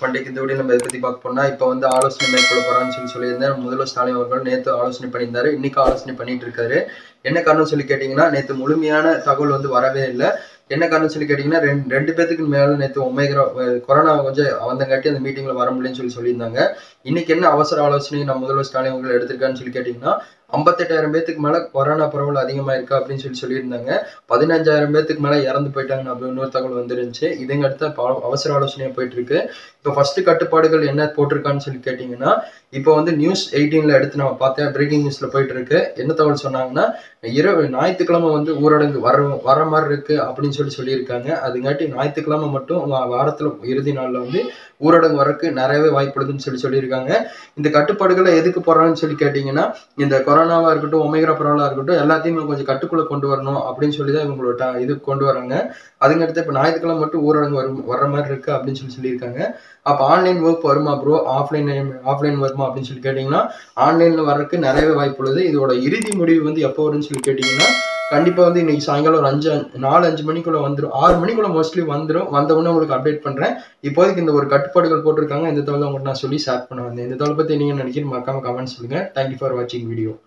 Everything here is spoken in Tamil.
பண்டிகைக்கு இந்த வீடியோ நம்ம எதை பத்தி பார்க்க போனா இப்போ வந்து ஆலோசனை மேற்கொள்ள போறான்னு சொல்லி சொல்லியிருந்தேன் முதல்வர் ஸ்டாலின் அவர்கள் நேற்று ஆலோசனை பண்ணியிருந்தாரு இன்னைக்கு ஆலோசனை பண்ணிட்டு இருக்காரு என்ன காரணம் சொல்லி கேட்டீங்கன்னா நேற்று முழுமையான தகவல் வந்து வரவே இல்லை என்ன காரணம் சொல்லி கேட்டீங்கன்னா ரெண்டு ரெண்டு பேத்துக்கு மேல நேற்று ஒமேகிற கொரோனா கொஞ்சம் வந்தங்காட்டி அந்த மீட்டிங்ல வர முடியலன்னு சொல்லி சொல்லியிருந்தாங்க இன்னைக்கு என்ன அவசர ஆலோசனை நம்ம முதல்வர் ஸ்டாலின் அவர்கள் எடுத்திருக்கான்னு சொல்லி கேட்டீங்கன்னா ஐம்பத்தெட்டாயிரம் பேத்துக்கு மேல கொரோனா பரவல் அதிகமா இருக்கு அப்படின்னு சொல்லி சொல்லியிருந்தாங்க பதினஞ்சாயிரம் பேத்துக்கு மேல இறந்து போயிட்டாங்கன்னு அப்படி இன்னொரு தகவல் வந்துருந்துச்சு இதுங்க அடுத்த ப- அவசர ஆலோசனையா போயிட்டு இருக்கு இப்போ ஃபர்ஸ்ட் கட்டுப்பாடுகள் என்ன போட்டிருக்கான்னு சொல்லி கேட்டீங்கன்னா இப்போ வந்து நியூஸ் எயிட்டீன்ல எடுத்து நம்ம பார்த்தேன் பிரேக்கிங் நியூஸ்ல போயிட்டு இருக்கு என்ன தகவல் சொன்னாங்கன்னா இரவு ஞாயிற்றுக்கிழமை வந்து ஊரடங்கு வர வர மாதிரி இருக்கு அப்படின்னு சொல்லி சொல்லியிருக்காங்க அதுங்காட்டி ஞாயிற்றுக்கிழமை மட்டும் வா- வாரத்துல இறுதி நாள்ல வந்து ஊரடங்கு வரக்கு நிறையவே வாய்ப்புள்ளதுன்னு சொல்லி சொல்லியிருக்காங்க இந்த கட்டுப்பாடுகளை எதுக்கு போடுறாங்கன்னு சொல்லி கேட்டீங்கன்னா இந்த கொரோனாவா இருக்கட்டும் ஒமேகிரா பரவலா இருக்கட்டும் எல்லாத்தையும் இன்னும் கொஞ்சம் கட்டுக்குள்ள கொண்டு வரணும் அப்படின்னு சொல்லி தான் இவங்களோட ட- இது கொண்டு வராங்க அதுங்கடுத்து இப்போ ஞாயிற்றுக்கிழமை மட்டும் ஊரடங்கு வரும் வர்ற மாதிரி இருக்கு அப்படின்னு சொல்லி சொல்லியிருக்காங்க அப்போ ஆன்லைன் ஒர்க் வருமா ப்ரோ ஆஃப்லைன் ஆஃப்லைன் வருமா அப்படின்னு சொல்லி கேட்டிங்கன்னா ஆன்லைன்ல வர்றதுக்கு நிறையவே வாய்ப்பு உள்ளது இதோட இறுதி முடிவு வந்து எப்போ வரும்னு சொல்லி கேட்டிங்கன்னா கண்டிப்பா வந்து இன்னைக்கு சாயங்காலம் ஒரு அஞ்சு நாலு அஞ்சு மணிக்குள்ள வந்துடும் ஆறு மணிக்குள்ள மோஸ்ட்லி வந்துடும் வந்த உடனே உங்களுக்கு அப்டேட் பண்றேன் இப்போதைக்கு இந்த ஒரு கட்டுப்பாடுகள் போட்டிருக்காங்க இந்த தகவலை உங்களுக்கு நான் சொல்லி ஷேர் பண்ண வந்தேன் இந்த தகவலை பத்தி நீங்க நினைக்கிறீங்க மறக்காம கமெண்ட் சொல்லுங்க தேங்க்யூ ஃபார் வாட்சிங் வீடியோ